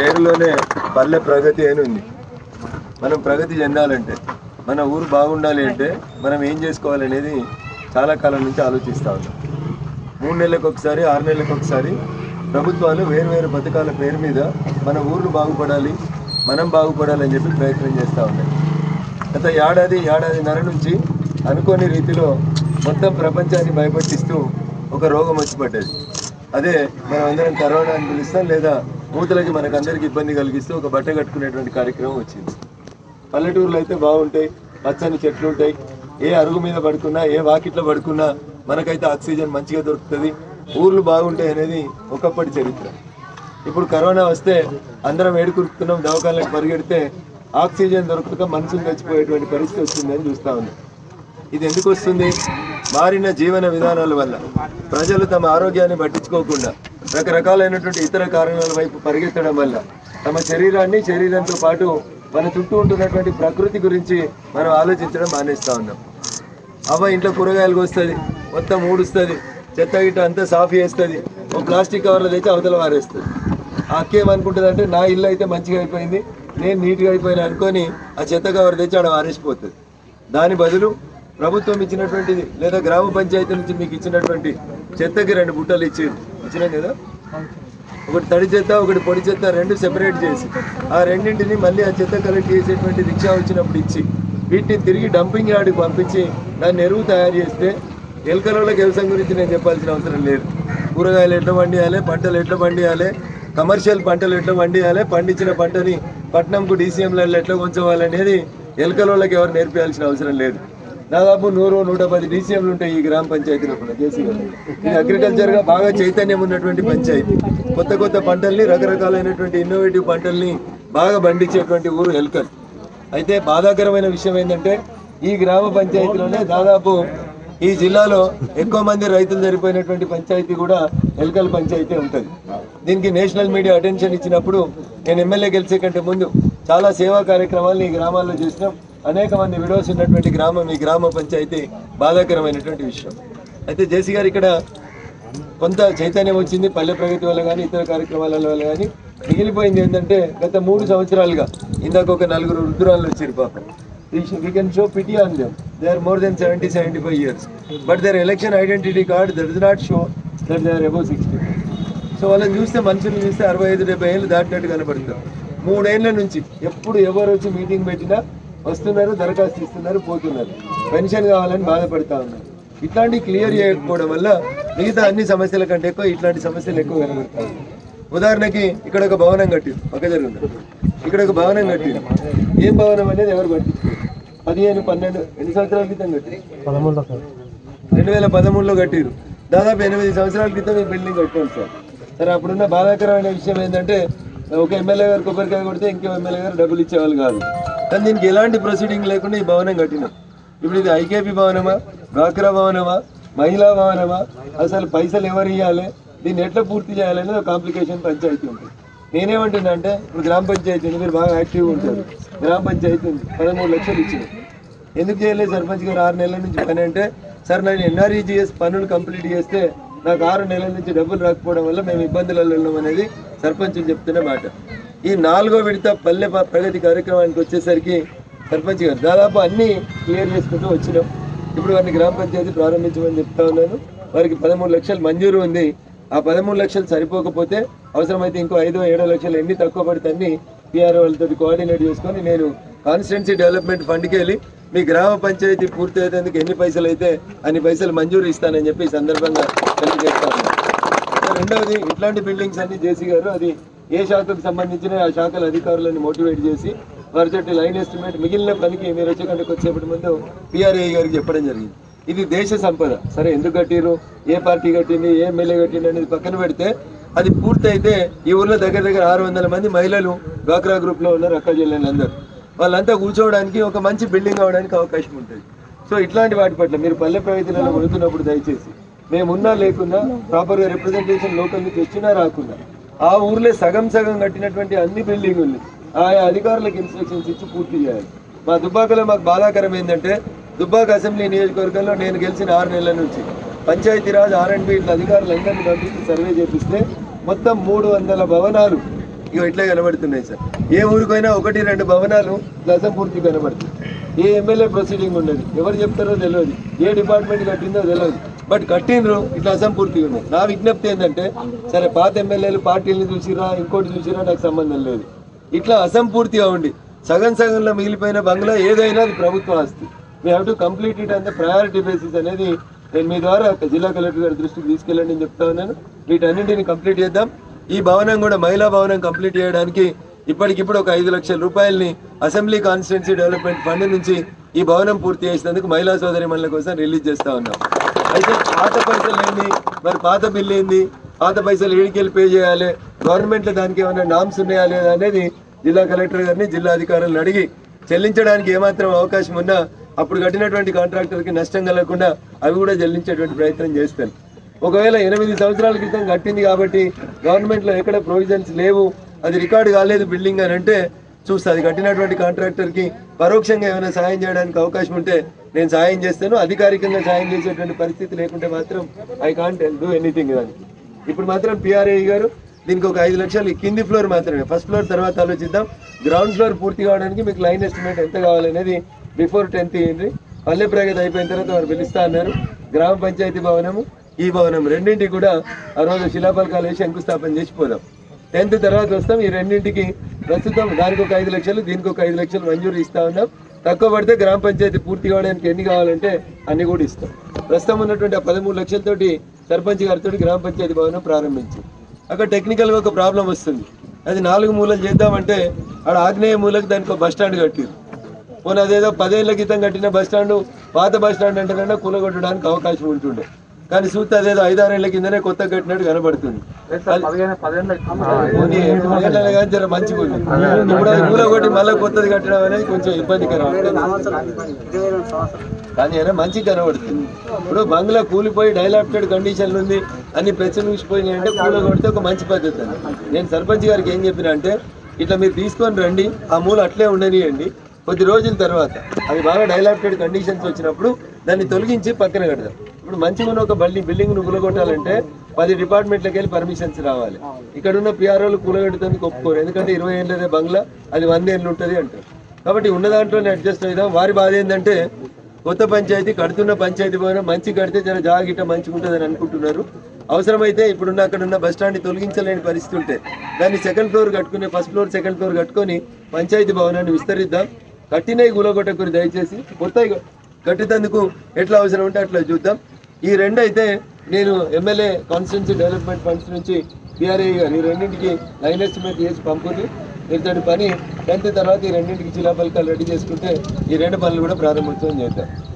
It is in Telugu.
పేరులోనే పల్లె ప్రగతి అని ఉంది మనం ప్రగతి చెందాలంటే మన ఊరు బాగుండాలి అంటే మనం ఏం చేసుకోవాలనేది చాలా కాలం నుంచి ఆలోచిస్తూ ఉన్నాం మూడు నెలలకు ఒకసారి ఆరు నెలలకు ఒకసారి ప్రభుత్వాలు వేరువేరు పథకాల పేరు మీద మన ఊర్లు బాగుపడాలి మనం బాగుపడాలని చెప్పి ప్రయత్నం చేస్తూ ఉన్నాయి గత ఏడాది ఏడాదిన్నర నుంచి అనుకోని రీతిలో మొత్తం ప్రపంచాన్ని భయపెట్టిస్తూ ఒక రోగం వచ్చి పడ్డది అదే మనం అందరం కరోనా అని పిలుస్తాం లేదా మూతలకి మనకు అందరికి ఇబ్బంది కలిగిస్తూ ఒక బట్ట కట్టుకునేటువంటి కార్యక్రమం వచ్చింది పల్లెటూరులో అయితే బాగుంటాయి పచ్చని చెట్లు ఉంటాయి ఏ అరుగు మీద పడుకున్నా ఏ వాకిట్లో పడుకున్నా మనకైతే ఆక్సిజన్ మంచిగా దొరుకుతుంది ఊర్లు బాగుంటాయి అనేది ఒకప్పటి చరిత్ర ఇప్పుడు కరోనా వస్తే అందరం ఏడుకురుకుతున్నాం దవాఖానలకు పరిగెడితే ఆక్సిజన్ దొరకక మనుషులు చచ్చిపోయేటువంటి పరిస్థితి వస్తుందని చూస్తా ఉన్నాం ఇది ఎందుకు వస్తుంది మారిన జీవన విధానాల వల్ల ప్రజలు తమ ఆరోగ్యాన్ని పట్టించుకోకుండా రకరకాలైనటువంటి ఇతర కారణాల వైపు పరిగెత్తడం వల్ల తమ శరీరాన్ని శరీరంతో పాటు మన చుట్టూ ఉంటున్నటువంటి ప్రకృతి గురించి మనం ఆలోచించడం మానేస్తా ఉన్నాం అవ్వ ఇంట్లో కూరగాయలు వస్తుంది మొత్తం ఊడుస్తుంది చెత్త గిట్ట అంతా సాఫ్ చేస్తుంది ఒక ప్లాస్టిక్ కవర్లో తెచ్చి అవతల వారేస్తుంది ఆ అక్క ఏమనుకుంటుంది అంటే నా ఇల్లు అయితే మంచిగా అయిపోయింది నేను నీట్గా అయిపోయినా అనుకొని ఆ చెత్త కవర్ తెచ్చి ఆడ వారేసిపోతుంది దాని బదులు ప్రభుత్వం ఇచ్చినటువంటిది లేదా గ్రామ పంచాయతీ నుంచి మీకు ఇచ్చినటువంటి చెత్తకి రెండు బుట్టలు ఇచ్చేది ఇచ్చినాం కదా ఒకటి తడి చెత్త ఒకటి పొడి చెత్త రెండు సెపరేట్ చేసి ఆ రెండింటిని మళ్ళీ ఆ చెత్త కలెక్ట్ చేసేటువంటి రిక్షా వచ్చినప్పుడు ఇచ్చి వీటిని తిరిగి డంపింగ్ యార్డ్కి పంపించి దాన్ని ఎరువు తయారు చేస్తే ఎలకలోళ్ళకి వ్యవసాయం గురించి నేను చెప్పాల్సిన అవసరం లేదు కూరగాయలు ఎట్లా పండియాలి పంటలు ఎట్లా పండియాలి కమర్షియల్ పంటలు ఎట్లా పండియాలి పండించిన పంటని పట్నంకు డీసీఎంలలో ఎట్లా ఉంచవాలనేది ఎలకలోళ్ళకి ఎవరు నేర్పించాల్సిన అవసరం లేదు దాదాపు నూరు నూట పది డీసీఎంలు ఉంటాయి ఈ గ్రామ పంచాయతీలో కూడా జేసీ గారు. ఇది అగ్రికల్చర్ గా బాగా చైతన్యం ఉన్నటువంటి పంచాయతీ కొత్త కొత్త పంటల్ని రకరకాలైనటువంటి ఇన్నోవేటివ్ పంటల్ని బాగా పండించేటువంటి ఊరు ఎల్కల్ అయితే బాధాకరమైన విషయం ఏంటంటే ఈ గ్రామ పంచాయతీలోనే దాదాపు ఈ జిల్లాలో ఎక్కువ మంది రైతులు సరిపోయినటువంటి పంచాయతీ కూడా ఎల్కల్ పంచాయతీ ఉంటుంది దీనికి నేషనల్ మీడియా అటెన్షన్ ఇచ్చినప్పుడు నేను ఎమ్మెల్యే గెలిచే కంటే ముందు చాలా సేవా కార్యక్రమాలను ఈ గ్రామాల్లో చేసినాం అనేక మంది విడోస్ ఉన్నటువంటి గ్రామం ఈ గ్రామ పంచాయతీ బాధాకరమైనటువంటి విషయం అయితే జేసీ గారు ఇక్కడ కొంత చైతన్యం వచ్చింది పల్లె ప్రగతి వల్ల కానీ ఇతర కార్యక్రమాల వల్ల కానీ మిగిలిపోయింది ఏంటంటే గత మూడు సంవత్సరాలుగా ఇందాక ఒక నలుగురు రుద్రాలు వచ్చారు పాపం we can show pity on them they are more than seventy seventy five years but their election identity card that is not show that they are above sixty so వాళ్ళని చూస్తే మనుషులు చూస్తే అరవై ఐదు డెబ్బై ఏళ్ళు దాటినట్టు కనపడుతుంది మూడేళ్ల నుంచి ఎప్పుడు ఎవరు వచ్చి మీటింగ్ పెట్టినా వస్తున్నారు దరఖాస్తు ఇస్తున్నారు పోతున్నారు పెన్షన్ కావాలని బాధపడతా ఉన్నారు ఇట్లాంటి క్లియర్ చేయకపోవడం వల్ల మిగతా అన్ని సమస్యల కంటే ఎక్కువ ఇట్లాంటి సమస్యలు ఎక్కువ కనబడతాయి ఉదాహరణకి ఇక్కడ ఒక భవనం కట్టిరు పక్క జరుగుతుంది ఇక్కడ ఒక భవనం కట్టిరు ఏం భవనం అనేది ఎవరు పట్టించుకోరు పదిహేను పన్నెండు ఎన్ని సంవత్సరాల క్రితం కట్టిరు రెండు వేల పదమూడులో కట్టిరు దాదాపు ఎనిమిది సంవత్సరాల క్రితం ఈ బిల్డింగ్ కట్టాం సార్ సరే అప్పుడున్న బాధాకరమైన విషయం ఏంటంటే ఒక ఎమ్మెల్యే గారు కొబ్బరికాయ కొడితే ఇంకో ఎమ్మెల్యే గారు డబ్బులు ఇచ్చేవాళ్ళు కాదు కానీ దీనికి ఎలాంటి ప్రొసీడింగ్ లేకుండా ఈ భవనం కట్టినాం ఇప్పుడు ఇది ఐకేపీ భవనమా డ్వాక్రా భవనమా మహిళా భవనమా అసలు పైసలు ఎవరు ఇవ్వాలి దీన్ని ఎట్లా పూర్తి చేయాలనేది ఒక కాంప్లికేషన్ పంచాయతీ ఉంటుంది నేనేమంటున్నా అంటే ఇప్పుడు గ్రామ పంచాయతీ ఉంది మీరు బాగా యాక్టివ్గా ఉంటారు గ్రామ పంచాయతీ ఉంది పదమూడు లక్షలు ఇచ్చింది ఎందుకు చేయలేదు సర్పంచ్ గారు ఆరు నెలల నుంచి పని అంటే సార్ నేను ఎన్ఆర్ఈజిఎస్ పనులు కంప్లీట్ చేస్తే నాకు ఆరు నెలల నుంచి డబ్బులు రాకపోవడం వల్ల మేము ఇబ్బందులలో ఉన్నాం అనేది సర్పంచ్ చెప్తున్న మాట ఈ నాలుగో విడత పల్లె ప- ప్రగతి కార్యక్రమానికి వచ్చేసరికి సర్పంచ్ గారు దాదాపు అన్ని క్లియర్ చేసుకుంటూ వచ్చినాం ఇప్పుడు వారిని గ్రామ పంచాయతీ ప్రారంభించమని చెప్తా ఉన్నాను వారికి పదమూడు లక్షలు మంజూరు ఉంది ఆ పదమూడు లక్షలు సరిపోకపోతే అవసరమైతే ఇంకో ఐదో ఏడో లక్షలు ఎన్ని తక్కువ పడితే అన్ని పిఆర్ వాళ్ళతో కోఆర్డినేట్ చేసుకొని నేను కాన్స్టిట్యున్సీ డెవలప్మెంట్ ఫండ్కి వెళ్ళి మీ గ్రామ పంచాయతీ పూర్తి అయ్యేందుకు ఎన్ని పైసలు అయితే అన్ని పైసలు మంజూరు ఇస్తానని చెప్పి ఈ సందర్భంగా తెలియజేస్తాను రెండవది ఇట్లాంటి బిల్డింగ్స్ అన్ని జేసీ గారు అది ఏ శాఖకు సంబంధించిన ఆ శాఖల అధికారులను మోటివేట్ చేసి వారి చెట్టు లైన్ ఎస్టిమేట్ మిగిలిన పనికి మీరు వచ్చే కంటే వచ్చేప్పటి ముందు పిఆర్ఏ గారికి చెప్పడం జరిగింది ఇది దేశ సంపద సరే ఎందుకు కట్టిరు ఏ పార్టీ కట్టింది ఏ ఎమ్మెల్యే కట్టింది అనేది పక్కన పెడితే అది పూర్తయితే ఈ ఊర్లో దగ్గర దగ్గర ఆరు వందల మంది మహిళలు డ్వాక్రా గ్రూప్ లో ఉన్నారు అక్క చెల్లెలు అందరూ వాళ్ళంతా కూర్చోవడానికి ఒక మంచి బిల్డింగ్ అవడానికి అవకాశం ఉంటుంది సో ఇట్లాంటి వాటి పట్ల మీరు పల్లె ప్రగతిలో వెళుతున్నప్పుడు దయచేసి మేమున్నా లేకున్నా ప్రాపర్గా రిప్రజెంటేషన్ లోకల్ నుంచి వచ్చినా రాకున్నా ఆ ఊర్లో సగం సగం కట్టినటువంటి అన్ని బిల్డింగుల్ని ఆయా అధికారులకు ఇన్స్ట్రక్షన్స్ ఇచ్చి పూర్తి చేయాలి మా దుబ్బాకలో మాకు బాధాకరం ఏంటంటే దుబ్బాక అసెంబ్లీ నియోజకవర్గంలో నేను గెలిచిన ఆరు నెలల నుంచి పంచాయతీరాజ్ ఆర్ అండ్ బి ఇట్లా అధికారులు అందరినీ పంపించి సర్వే చేపిస్తే మొత్తం మూడు వందల భవనాలు ఇగో ఇట్లా కనబడుతున్నాయి సార్ ఏ ఊరికైనా ఒకటి రెండు భవనాలు ఇట్లా అసంపూర్తి కనబడుతుంది ఏ ఎమ్మెల్యే ప్రొసీడింగ్ ఉన్నది ఎవరు చెప్తారో తెలియదు ఏ డిపార్ట్మెంట్ కట్టిందో తెలియదు బట్ కట్టినరు ఇట్లా అసంపూర్తిగా ఉన్నాయి నా విజ్ఞప్తి ఏంటంటే సరే పాత ఎమ్మెల్యేలు పార్టీలను చూసిరా ఇంకోటి చూసిరా నాకు సంబంధం లేదు ఇట్లా అసంపూర్తిగా ఉండి సగం సగంలో మిగిలిపోయిన బంగ్లా ఏదైనా అది ప్రభుత్వ ఆస్తి we have to complete it and priority basis అనేది నేను మీ ద్వారా జిల్లా కలెక్టర్ గారి దృష్టికి తీసుకెళ్ళండి అని చెప్తా ఉన్నాను వీటన్నింటిని కంప్లీట్ చేద్దాం ఈ భవనం కూడా మహిళా భవనం కంప్లీట్ చేయడానికి ఇప్పటికిప్పుడు ఒక ఐదు లక్షల రూపాయలని అసెంబ్లీ కాన్స్టిట్యున్సీ డెవలప్మెంట్ ఫండ్ నుంచి ఈ భవనం పూర్తి చేసినందుకు మహిళా సోదరి కోసం రిలీజ్ చేస్తా ఉన్నాం అయితే పాత పైసలు ఏంది మరి పాత బిల్లు ఏంది పాత పైసలు ఏడికెళ్ళి పే చేయాలి గవర్నమెంట్లో దానికి ఏమైనా నామ్స్ ఉన్నాయా లేదా అనేది జిల్లా కలెక్టర్ గారిని జిల్లా అధికారులను అడిగి చెల్లించడానికి ఏమాత్రం అవకాశం ఉన్నా అప్పుడు కట్టినటువంటి కాంట్రాక్టర్కి నష్టం కలగకుండా అవి కూడా చెల్లించేటువంటి ప్రయత్నం చేస్తాను ఒకవేళ ఎనిమిది సంవత్సరాల క్రితం కట్టింది కాబట్టి గవర్నమెంట్లో ఎక్కడ ప్రొవిజన్స్ లేవు అది రికార్డు కాలేదు బిల్డింగ్ అని అంటే చూస్తా అది కట్టినటువంటి కాంట్రాక్టర్కి పరోక్షంగా ఏమైనా సాయం చేయడానికి అవకాశం ఉంటే నేను సాయం చేస్తాను అధికారికంగా సాయం చేసేటువంటి పరిస్థితి లేకుంటే మాత్రం ఐ కాంట్ డూ ఎనీథింగ్ దానికి ఇప్పుడు మాత్రం పిఆర్ఏ గారు దీనికి ఒక ఐదు లక్షలు ఈ కింది ఫ్లోర్ మాత్రమే ఫస్ట్ ఫ్లోర్ తర్వాత ఆలోచిద్దాం గ్రౌండ్ ఫ్లోర్ పూర్తి కావడానికి మీకు లైన్ ఎస్టిమేట్ ఎంత కావాలనేది బిఫోర్ టెన్త్ ఇయ్యండి పల్లె ప్రగతి అయిపోయిన తర్వాత వారు పిలుస్తా అన్నారు గ్రామ పంచాయతీ భవనము ఈ భవనం రెండింటికి కూడా ఆ రోజు శిలాఫలకాలు వేసి శంకుస్థాపన చేసిపోదాం టెన్త్ తర్వాత వస్తాం ఈ రెండింటికి ప్రస్తుతం దానికి ఒక ఐదు లక్షలు దీనికి ఒక ఐదు లక్షలు మంజూరు ఇస్తా ఉన్నాం తక్కువ పడితే గ్రామ పంచాయతీ పూర్తి కావడానికి ఎన్ని కావాలంటే అన్ని కూడా ఇస్తాం ప్రస్తుతం ఉన్నటువంటి ఆ పదమూడు లక్షలతోటి సర్పంచ్ గారితో గ్రామ పంచాయతీ భవనం ప్రారంభించి అక్కడ టెక్నికల్గా ఒక ప్రాబ్లం వస్తుంది అది నాలుగు మూలలు చేద్దామంటే ఆడ ఆగ్నేయ మూలకు దానికి ఒక బస్ స్టాండ్ కట్టిరు పోనీ అదేదో పదేళ్ల క్రితం కట్టిన బస్ స్టాండ్ పాత బస్ స్టాండ్ అంటేనన్నా కూలగొట్టడానికి అవకాశం ఉంటుండే కానీ చూస్తే అదేదో ఐదారేళ్ల కిందనే కొత్త కట్టినట్టు కనబడుతుంది పోనీ పదేళ్ళ కానీ జర మంచిగా ఉంది ఇప్పుడు అది కూలగొట్టి మళ్ళీ కొత్తది కట్టడం అనేది కొంచెం ఇబ్బందికరం కానీ అయినా మంచిగా కనబడుతుంది ఇప్పుడు బంగ్లా కూలిపోయి డైలాప్టెడ్ కండిషన్ ఉంది అన్ని పెచ్చలు ఊసిపోయినాయి అంటే కూల కొడితే ఒక మంచి పద్ధతి అని నేను సర్పంచ్ గారికి ఏం చెప్పిన అంటే ఇట్లా మీరు తీసుకొని రండి ఆ మూల అట్లే ఉండనియండి కొద్ది రోజుల తర్వాత అది బాగా డైలాప్టెడ్ కండిషన్స్ వచ్చినప్పుడు దాన్ని తొలగించి పక్కన కడదాం ఇప్పుడు మంచిగా ఉన్న ఒక బల్లి బిల్డింగ్ ను కూలగొట్టాలంటే పది డిపార్ట్మెంట్లకి వెళ్ళి పర్మిషన్స్ రావాలి ఇక్కడ ఉన్న పిఆర్ఓలు కూలగొట్టడానికి ఒప్పుకోరు ఎందుకంటే ఇరవై ఏళ్ళదే బంగ్లా అది వంద ఏళ్ళు ఉంటుంది అంటారు కాబట్టి ఉన్న దాంట్లోనే అడ్జస్ట్ అవుదాం వారి బాధ ఏంటంటే కొత్త పంచాయతీ కడుతున్న పంచాయతీ భవనం మంచి కడితే జర జాగిట మంచిగా ఉంటుందని అనుకుంటున్నారు అవసరమైతే ఇప్పుడున్న అక్కడ ఉన్న బస్ స్టాండ్ తొలగించలేని పరిస్థితి ఉంటే దాన్ని సెకండ్ ఫ్లోర్ కట్టుకుని ఫస్ట్ ఫ్లోర్ సెకండ్ ఫ్లోర్ కట్టుకొని పంచాయతీ భవనాన్ని విస్తరిద్దాం కట్టినవి గులగొట్టకూరి దయచేసి కొత్త కట్టేందుకు ఎట్లా అవసరం ఉంటే అట్లా చూద్దాం ఈ రెండు అయితే నేను ఎమ్మెల్యే కాన్స్టిట్యున్సీ డెవలప్మెంట్ ఫండ్స్ నుంచి పిఆర్ఏ గారు ఈ రెండింటికి లైన్ ఎస్టిమేట్ చేసి పంపుతుంది ఇతడి పని టెన్త్ తర్వాత ఈ రెండింటికి చిలా పలకాలు రెడీ చేసుకుంటే ఈ రెండు పనులు కూడా ప్రారంభోత్సవం చేద్దాం